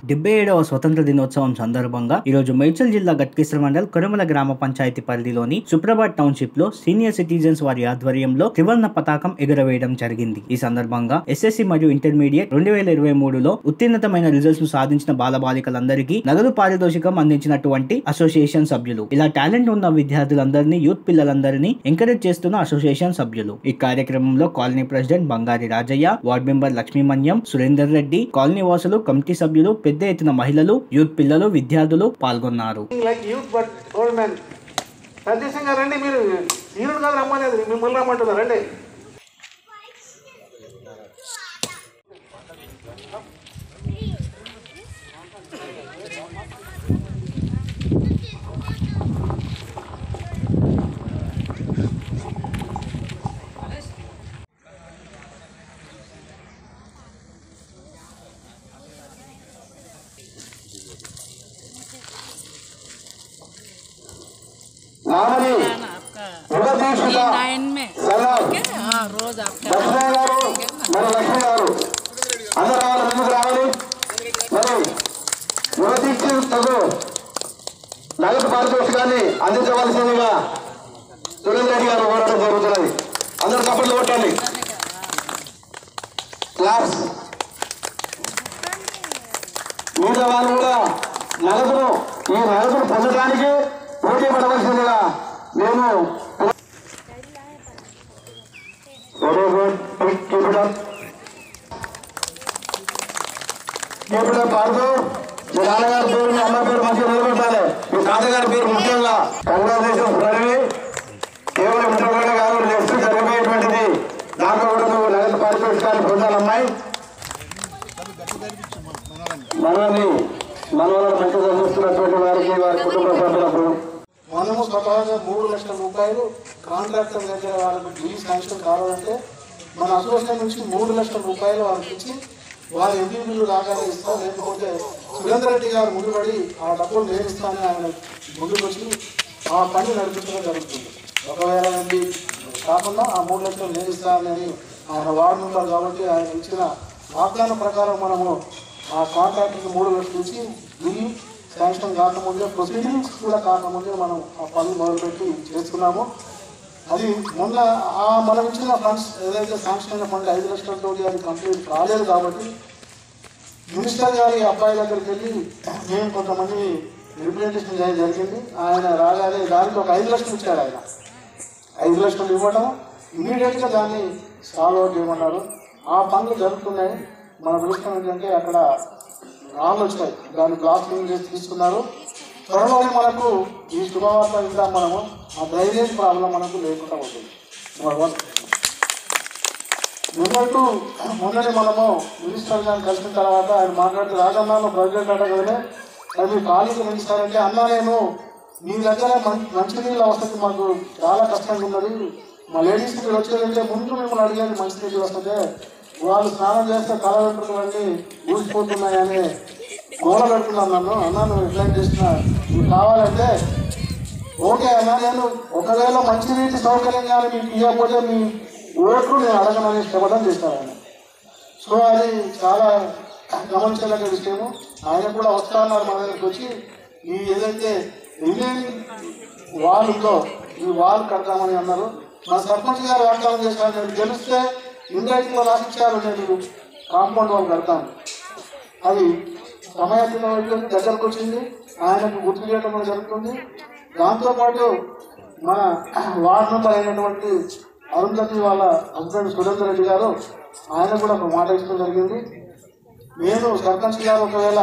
డెబ్బై ఏడవ స్వతంత్ర దినోత్సవం సందర్భంగా ఈ రోజు మేడ్చల్ జిల్లా గట్కేశ్వర మండల్ కొరమల గ్రామ పంచాయతీ పరిధిలోని సుప్రభాత్ టౌన్షిప్ లో సీనియర్ సిటిజన్స్ వారి ఆధ్వర్యంలో త్రివర్ణ పతాకం ఎగురవేయడం జరిగింది ఈ సందర్భంగా ఎస్ఎస్సి మరియు ఇంటర్మీడియట్ రెండు వేల ఇరవై మూడులో ఉత్తీర్ణతమైన రిజల్ట్స్ ను సాధించిన బాలబాలికలందరికీ నగదు పారితోషికం అందించినటువంటి అసోసియేషన్ సభ్యులు ఇలా టాలెంట్ ఉన్న విద్యార్థులందరినీ యూత్ పిల్లలందరినీ ఎంకరేజ్ చేస్తున్న అసోసియేషన్ సభ్యులు ఈ కార్యక్రమంలో colony president Bangari Rajaiah ward member లక్ష్మీమన్యం సురేందర్ రెడ్డి కాలనీ వాసులు కమిటీ సభ్యులు పెద్ద ఎత్తున మహిళలు యూత్ పిల్లలు విద్యార్థులు పాల్గొన్నారు like youth but old man సంతోషంగా రండి మీరు ఈరుడు కాదు రమ్మనేది మిమ్మల్ని రమ్మంటున్నారు రండి నామని యుగదీక్షిత नाइन में సలాం हाँ रोज आपका లక్ష్మయ్య గారు మరి లక్ష్మి గారు అందరూ రావాలి ముందుకు రావాలి మరి యువదీక్షితకు నగదు పారితోషికాన్ని అందించవలసిందిగా సురేంద్ర రెడ్డి గారు కోరడం జరుగుతున్నది అందరూ కప్పట్లు కొట్టండి క్లాప్స్ మిగతా వాళ్ళు కూడా నగదును ఈ నగదును పొందడానికి పోటీ పడవలసిందిగా మేము very good keep it up keep it up ఆడుతూ మీ నాన్నగారి పేరు మీ అమ్మ పేరు మంచిగా నిలబెట్టాలి మీ తాతగారి పేరు ముఖ్యంగా కంగ్రాచులేషన్స్ ప్రణవి కేవలం ఇంటర్వ్యూనే కాదు నెక్స్ట్ జరగబోయేటువంటిది దాంట్లో కూడా నువ్వు నగదు పారితోషికాన్ని పొందాలమ్మాయి మనల్ని మనల్ని మంచి చదివిస్తున్నటువంటి వారికి వారి కుటుంబ సభ్యులకు మనము స్వతహాగా మూడు లక్షల రూపాయలు కాంట్రాక్టర్ దగ్గర వాళ్ళకి బిల్ శాంక్షన్ కావాలంటే మన అసోసియేషన్ నుంచి మూడు లక్షల రూపాయలు వాళ్ళకి ఇచ్చి వారి ఎంపీ బిల్లు రాగానే ఇస్తాం లేకపోతే సురేంద్ర రెడ్డి గారు ముందుపడి ఆ డబ్బులు నేను ఇస్తానని ఆయన ముందుకు వచ్చి ఆ పని నడిపించడం జరుగుతుంది ఒకవేళ ఎంపీ కాకుండా ఆ మూడు లక్షలు నేను ఇస్తానని ఆయన వార్డు మెంబర్ కాబట్టి ఆయన ఇచ్చిన వాగ్దానం ప్రకారం మనము ఆ కాంట్రాక్టర్కి మూడు లక్షలు ఇచ్చి బిల్లు శాంక్షన్ కాకముందే ప్రొసీడింగ్స్ కూడా కాకముందే మనం ఆ పనులు మొదలుపెట్టి చేస్తున్నాము అది మొన్న ఆ మనం ఇచ్చిన ఫండ్స్ ఏదైతే శాంక్షన్ అయిన ఫండ్ ఐదు లక్షలతో అది కంప్లీట్ కాలేదు కాబట్టి మినిస్టర్ గారి అబ్బాయి దగ్గరికి వెళ్ళి మేము కొంతమంది రిప్రజెంటేషన్ చేయడం జరిగింది ఆయన రాగానే దానికి ఒక ఐదు లక్షలు ఇచ్చాడు ఆయన ఐదు లక్షలు ఇవ్వడం ఇమీడియట్గా దాన్ని సాల్వ్ అవుట్ చేయమన్నారు ఆ పనులు జరుగుతున్నాయి మన దృష్టం ఏంటంటే అక్కడ రాళ్ళు వచ్చాయి దాన్ని బ్లాస్టింగ్ చేసి తీసుకున్నారు త్వరలోనే మనకు ఈ శుభవార్త విందాం మనము ఆ డ్రైనేజ్ ప్రాబ్లం మనకు లేకుండా ఉంటుంది నెంబర్ వన్ నెంబర్ టూ మొన్ననే మనము మినిస్టర్ గారిని కలిసిన తర్వాత ఆయన మాట్లాడుతూ రాజన్నాను ప్రెసిడెంట్ అడగగానే అది మీ కాలేజీ మినిస్టర్ అన్న నేను మీ దగ్గర మం- మంచినీళ్ళ వసతి మాకు చాలా కష్టంగా ఉన్నది మా లేడీస్ ఇక్కడ వచ్చేదంటే ముందు మిమ్మల్ని అడిగేది మంచినీళ్ళు వస్తే వాళ్ళు స్నానం చేస్తే తల వెంట్రుకలన్నీ ఊసిపోతున్నాయని గోల పెడుతున్నాను నన్ను అన్న నువ్వు ఎట్లా చేసిన నువ్వు కావాలంటే ఓకే అన్న నేను ఒకవేళ మంచినీటి సౌకర్యం కానీ మీకు ఇవ్వకపోతే మీ ఓట్లు నేను అడగనని చెప్పడం చేశాను ఆయన సో అది చాలా గమనించదగ్గ విషయము ఆయన కూడా వస్తా ఉన్నారు మన దగ్గరికి వచ్చి ఈ ఏదైతే రిమైనింగ్ వాల్ ఉందో ఈ వాల్ కడతామని అన్నారు మా సర్పంచ్ గారు వాగ్దానం చేశారు నేను గెలిస్తే ఇండైట్లో రాసిచ్చారు నేను కాంపౌండ్ వాల్ కడతాను అది సమయాన్ని దగ్గరకు వచ్చింది ఆయనకు గుర్తు చేయడం కూడా జరుగుతుంది దాంతోపాటు మన వార్డు మెంబర్ అయినటువంటి అరుంధతి వాళ్ళ హస్బెండ్ సురేందర్ రెడ్డి గారు ఆయన కూడా ఒక మాట ఇచ్చడం జరిగింది నేను సర్పంచ్ గారు ఒకవేళ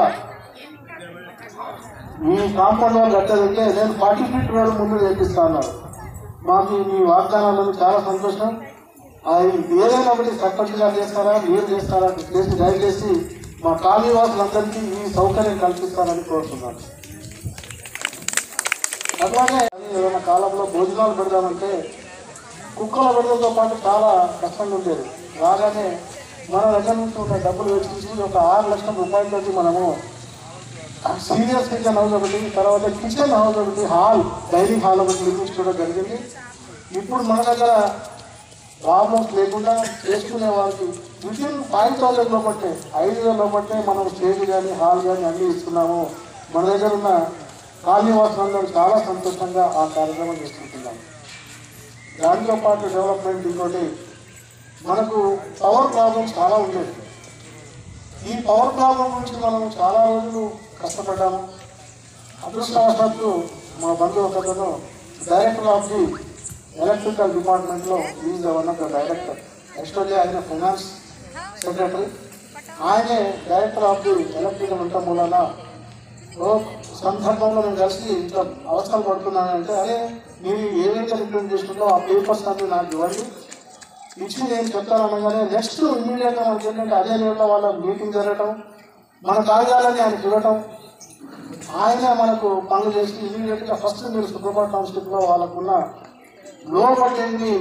మీ కాంపౌండ్ వాళ్ళు కట్టేదంటే నేను ఫార్టీ ఫీట్ రోడ్ ముందు చేపిస్తా అన్నారు మాకు మీ వాగ్దానాలను చాలా సంతోషం అది ఏదైనా ఒకటి సర్పంచ్ గారు చేస్తారా మీరు చేస్తారా చేసి దయచేసి మా కాలనీ వాసులందరికీ ఈ సౌకర్యం కల్పిస్తారని కోరుతున్నాను అట్లానే ఏదైనా కాలంలో భోజనాలు పెడదామంటే కుక్కల పెడడంతో పాటు చాలా కష్టంగా ఉండేది రాగానే మన దగ్గర నుంచి ఉన్న డబ్బులు వెచ్చించి ఒక ఆరు లక్షల రూపాయలతోటి మనము సీనియర్ సిటిజన్ హౌస్ ఒకటి తర్వాత కిచెన్ హౌస్ ఒకటి హాల్ డైనింగ్ హాల్ ఒకటి నిర్మించుకోవడం జరిగింది ఇప్పుడు మన దగ్గర ప్రాబ్లమ్స్ లేకుండా చేసుకునే వాళ్ళకి వితిన్ ఫైవ్ థౌసండ్ లోపట్టే ఐదు వేల లోపట్టే మనం స్టేజ్ కానీ హాల్ కానీ అన్నీ ఇస్తున్నాము మన దగ్గర ఉన్న కాలనీ వాసులందరూ చాలా సంతోషంగా ఆ కార్యక్రమం చేసుకుంటున్నాం దాంతో పాటు డెవలప్మెంట్ ఇంకోటి మనకు పవర్ ప్రాబ్లమ్స్ చాలా ఉండేది ఈ పవర్ ప్రాబ్లం నుంచి మనం చాలా రోజులు కష్టపడ్డాము అదృష్టవశాత్తు మా బంధువు ఒకతను డైరెక్టర్ ఆఫ్ ది ఎలక్ట్రికల్ డిపార్ట్మెంట్లో is one of the director actually ఆయన ఫైనాన్స్ సెక్రటరీ ఆయనే డైరెక్టర్ ఆఫ్ ది ఎలక్ట్రికల్ ఉండటం మూలన ఓ సందర్భంలో నేను కలిసి ఇంత అవసరం పడుతున్నానంటే అరే మీరు ఏదైతే రిప్రజెంట్ చేసుకుంటో ఆ పేపర్స్ అన్ని నాకు ఇవ్వండి ఇచ్చి నేను చెప్తాను అనగానే నెక్స్ట్ ఇమీడియట్గా మనకి ఏంటంటే అదే లెవెల్లో వాళ్ళ మీటింగ్ జరగటం మన కాగితాలని ఆయన చూడటం ఆయన మనకు పనులు చేసి ఇమీడియట్గా ఫస్ట్ మీరు సుప్రభాత్ టౌన్షిప్లో వాళ్ళకున్న లో వోల్టేజ్ని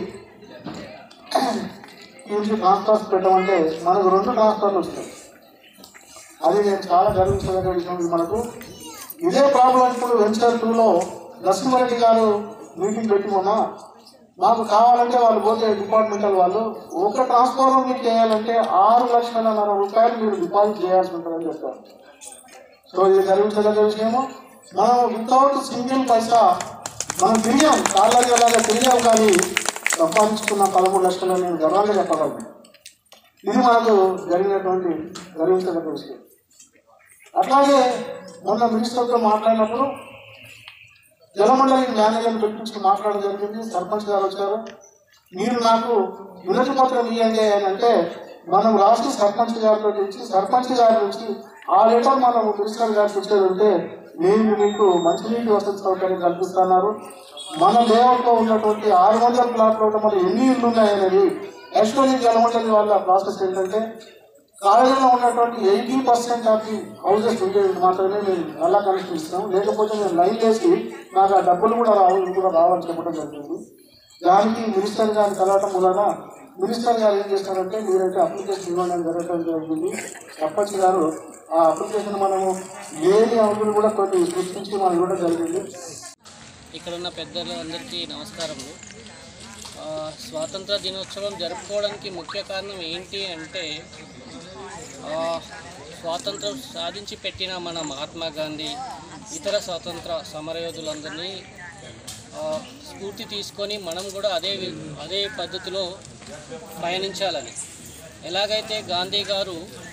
ఇంటి ట్రాన్స్ఫర్స్ పెట్టమంటే మనకు రెండు ట్రాన్స్ఫర్లు వస్తాయి అది నేను చాలా గర్వించదగ్గ విషయం ఇది మనకు ఇదే ప్రాబ్లం ఇప్పుడు వెంచర్ టూలో నరసింహారెడ్డి గారు మీటింగ్ పెట్టి మొన్న మాకు కావాలంటే వాళ్ళు పోతే డిపార్ట్మెంటల్ వాళ్ళు ఒక ట్రాన్స్ఫార్మర్ మీకు చేయాలంటే ఆరు లక్షలన్నర రూపాయలు మీరు డిపాజిట్ చేయాల్సి ఉంటుందని చెప్పారు సో ఇది గర్వించదగ్గ విషయము మనం వితౌట్ సింగిల్ పైసా మనం తిరిగాం కాళ్ళకి అలాగే తిరిగాం కానీ సంపాదించుకున్న పదమూడు లక్షలు నేను గర్వంగా చెప్పగలను ఇది మనకు జరిగినటువంటి గర్వించదగ్గ విషయం అట్లాగే మొన్న మినిస్టర్తో మాట్లాడినప్పుడు జలమండలి మేనేజర్ని పిలిపించి మాట్లాడడం జరిగింది సర్పంచ్ గారు వచ్చారు మీరు నాకు వినతి పత్రం ఇవ్వండి అని అంటే మనం రాసి సర్పంచ్ గారితో ఇచ్చి సర్పంచ్ గారి నుంచి ఆ లెటర్ మనం మినిస్టర్ గారికి ఇచ్చేది ఉంటే నేను మీకు మంచినీటి వసతి సౌకర్యం కల్పిస్తున్నారు మన లేఅవుట్లో ఉన్నటువంటి ఆరు వందల ప్లాట్లో మరి ఎన్ని ఇళ్ళు ఉన్నాయనేది యాక్చువల్లీ జలమండలి వాళ్ళ ప్రాసెస్ ఏంటంటే కాలేజీలో ఉన్నటువంటి eighty percent of the houses ఉండేవి మాత్రమే మేము నల్లా కనెక్షన్ ఇస్తాం లేకపోతే మేము లైన్ వేసి నాకు ఆ డబ్బులు కూడా రావు ఇవి కూడా రావని చెప్పడం జరిగింది దానికి మినిస్టర్ గారిని కలవటం వలన మినిస్టర్ గారు ఏం చేస్తారంటే మీరైతే అప్లికేషన్ ఇవ్వండి అని జరగడం జరిగింది సర్పంచ్ గారు ఆ అప్లికేషన్ మనము లేని అంకులు కూడా కొన్ని సృష్టించి మనం ఇవ్వడం జరిగింది ఇక్కడ ఉన్న పెద్దలందరికీ నమస్కారములు ఆ, స్వాతంత్ర దినోత్సవం జరుపుకోవడానికి ముఖ్య కారణం ఏంటి అంటే ఆ, స్వాతంత్రం సాధించి పెట్టిన మన మహాత్మా గాంధీ ఇతర స్వాతంత్ర సమరయోధులందరినీ ఆ, స్ఫూర్తి తీసుకొని మనం కూడా అదే వి- అదే పద్ధతిలో ప్రయాణించాలని ఎలాగైతే గాంధీ గారు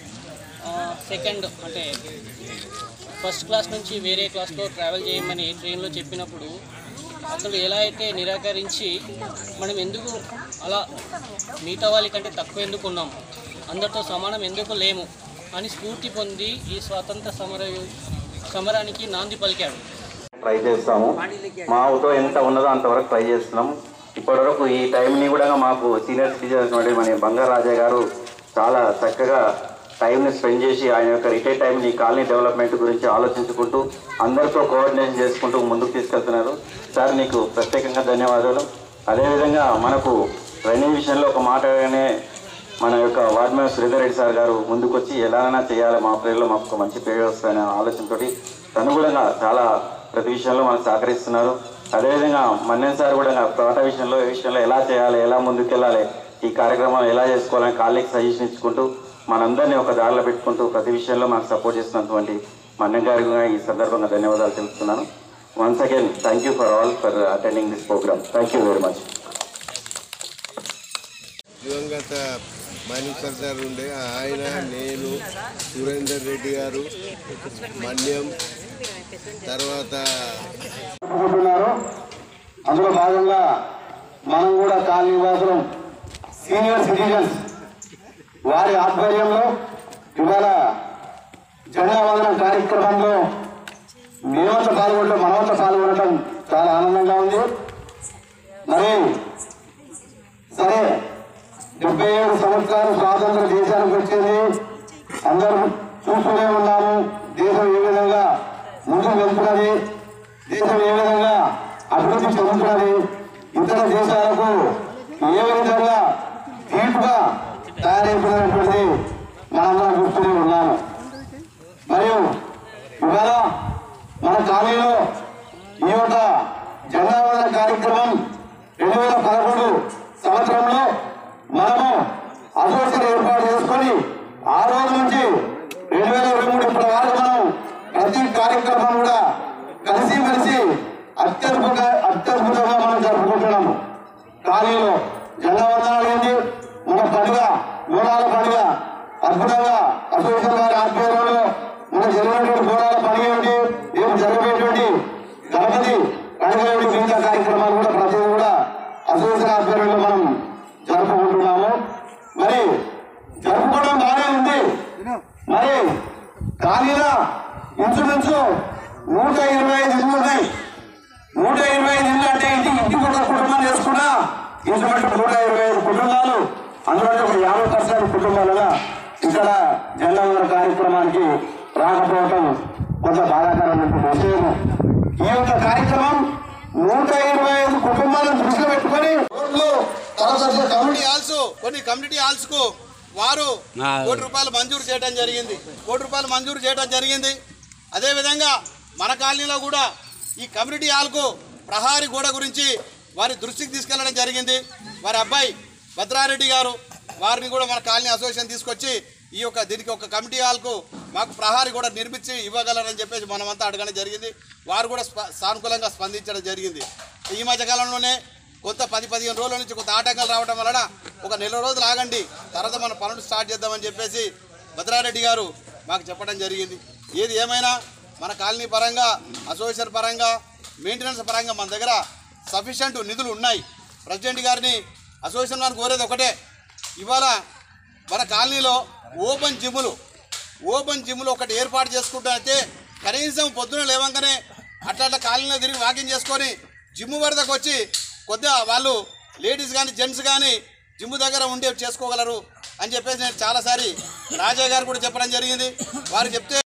సెకండ్ అంటే ఫస్ట్ క్లాస్ నుంచి వేరే క్లాస్లో ట్రావెల్ చేయమని ట్రైన్లో చెప్పినప్పుడు అతడు ఎలా అయితే నిరాకరించి మనం ఎందుకు అలా మిగతా వాళ్ళకంటే తక్కువ ఎందుకు ఉన్నాం అందరితో సమానం ఎందుకు లేము అని స్ఫూర్తి పొంది ఈ స్వాతంత్ర సమర సమరానికి నాంది పలికాడు ట్రై చేస్తాము మాతో ఎంత ఉన్నదో అంతవరకు ట్రై చేస్తున్నాం ఇప్పటివరకు ఈ టైంని కూడా మాకు సీనియర్ సిటిజన్స్ మన బంగారు రాజా గారు చాలా చక్కగా టైంని స్పెండ్ చేసి ఆయన యొక్క రిటైర్ టైంని కాలనీ డెవలప్మెంట్ గురించి ఆలోచించుకుంటూ అందరితో కోఆర్డినేషన్ చేసుకుంటూ ముందుకు తీసుకెళ్తున్నారు సార్ నీకు ప్రత్యేకంగా ధన్యవాదాలు అదేవిధంగా మనకు రెవెన్యూ విషయంలో ఒక మాట అనగానే మన యొక్క ward member Sridhar Reddy sir గారు ముందుకొచ్చి ఎలాగైనా చేయాలి మా పేరులో మాకు ఒక మంచి పేరు వస్తుందనే ఆలోచనతోటి తను కూడా చాలా ప్రతి విషయంలో మనకు సహకరిస్తున్నారు అదేవిధంగా మన్నెన్ సార్ కూడా తోట విషయంలో ఈ విషయంలో ఎలా చేయాలి ఎలా ముందుకెళ్ళాలి ఈ కార్యక్రమం ఎలా చేసుకోవాలని కాళ్ళకి సజెషన్ ఇచ్చుకుంటూ మనందరినీ ఒక దారిలో పెట్టుకుంటూ ప్రతి విషయంలో మనకు సపోర్ట్ చేస్తున్నటువంటి మన్నెన్ గారికి కూడా ఈ సందర్భంగా ధన్యవాదాలు తెలుపుతున్నాను once again thank you for all for attending this program thank you very much దివంగత మణి సర్దార్ ఉండే ఆయన నేను సురేందర్ రెడ్డి గారు మన్యం తర్వాత అనుకుంటున్నారు అందులో భాగంగా మనం కూడా కాలనీ వాసులం సీనియర్ సిటిజన్స్ వారి ఆధ్వర్యంలో ఇవాళ జెండా వందనం కార్యక్రమంలో మేమంతా పాల్గొనడం మనమంతా పాల్గొనడం చాలా ఆనందంగా ఉంది మరి సరే డెబ్బై ఏడు సంవత్సరాలు స్వాతంత్ర దేశానికి వచ్చింది అందరూ చూస్తూనే ఉన్నాము దేశం ఏ విధంగా ముందుకు వెళ్తున్నది దేశం ఏ విధంగా అభివృద్ధి చెందుతున్నది ఇతర దేశాలకు ఏ విధంగా తీర్పుగా తయారైపోయినటువంటిది మనందరం చూస్తూనే ఉన్నాము మరియు ఇవాళ మన కాలనీలో ఈ యొక్క జెండా వందన కార్యక్రమం రెండు వేల పదకొండు సంవత్సరంలో మిగతా కార్యక్రమాలు కూడా ప్రతిదీ కూడా అసోసియేషన్ ఆధ్వర్యంలో మనం జరుపుకుంటున్నాము మరి జరుపుకోవడం బాగానే ఉంది మరి ఖాళీగా ఇంచుమించు నూట ఇరవై ఐదు ఇల్లు ఉన్నాయి నూట ఇరవై ఐదు ఇల్లు అంటే ఇంటి ఇంటికి ఒక కుటుంబాన్ని వేసుకున్నా ఇంచుమించు నూట ఇరవై ఐదు కుటుంబాలు అందులో ఒక యాభై పర్సెంట్ కుటుంబాలుగా ఇక్కడ జెండా వందల కార్యక్రమానికి రాకపోవటం కొంత బాధాకరమైన విషయం ఈ యొక్క కార్యక్రమం నూట ఇరవై ఐదు కుటుంబాలను దృష్టిలో పెట్టుకొని రోడ్లు తర్వాత కమిటీ హాల్స్ కొన్ని కమ్యూనిటీ హాల్స్ కు వారు కోటి రూపాయలు మంజూరు చేయడం జరిగింది కోటి రూపాయలు మంజూరు చేయడం జరిగింది అదేవిధంగా మన కాలనీలో కూడా ఈ కమ్యూనిటీ హాల్కు ప్రహారీ గోడ గురించి వారి దృష్టికి తీసుకెళ్లడం జరిగింది వారి అబ్బాయి భద్రారెడ్డి గారు వారిని కూడా మన కాలనీ అసోసియేషన్ తీసుకొచ్చి ఈ యొక్క దీనికి ఒక కమిటీ హాల్కు మాకు ప్రహారీ కూడా నిర్మించి ఇవ్వగలరని చెప్పేసి మనమంతా అడగడం జరిగింది వారు కూడా స్ప- సానుకూలంగా స్పందించడం జరిగింది ఈ మధ్యకాలంలోనే కొంత పది పదిహేను రోజుల నుంచి కొంత ఆటంకాలు రావడం వలన ఒక నెల రోజులు ఆగండి తర్వాత మన పనులు స్టార్ట్ చేద్దామని చెప్పేసి భద్రారెడ్డి గారు మాకు చెప్పడం జరిగింది ఏది ఏమైనా మన కాలనీ పరంగా అసోసియేషన్ పరంగా మెయింటెనెన్స్ పరంగా మన దగ్గర సఫిషియంట్ నిధులు ఉన్నాయి ప్రెసిడెంట్ గారిని అసోసియేషన్ వారిని కోరేది ఒకటే ఇవాళ మన కాలనీలో ఓపెన్ జిమ్లు ఓపెన్ జిమ్లు ఒకటి ఏర్పాటు చేసుకుంటే కనీసం పొద్దున లేవంగానే అట్లా అట్లా కాలనీలో తిరిగి వాకింగ్ చేసుకొని జిమ్ వరదకు వచ్చి కొద్దిగా వాళ్ళు లేడీస్ కానీ జెంట్స్ కానీ జిమ్ దగ్గర ఉండి చేసుకోగలరు అని చెప్పేసి నేను చాలాసారి రాజా గారు కూడా చెప్పడం జరిగింది వారు చెప్తే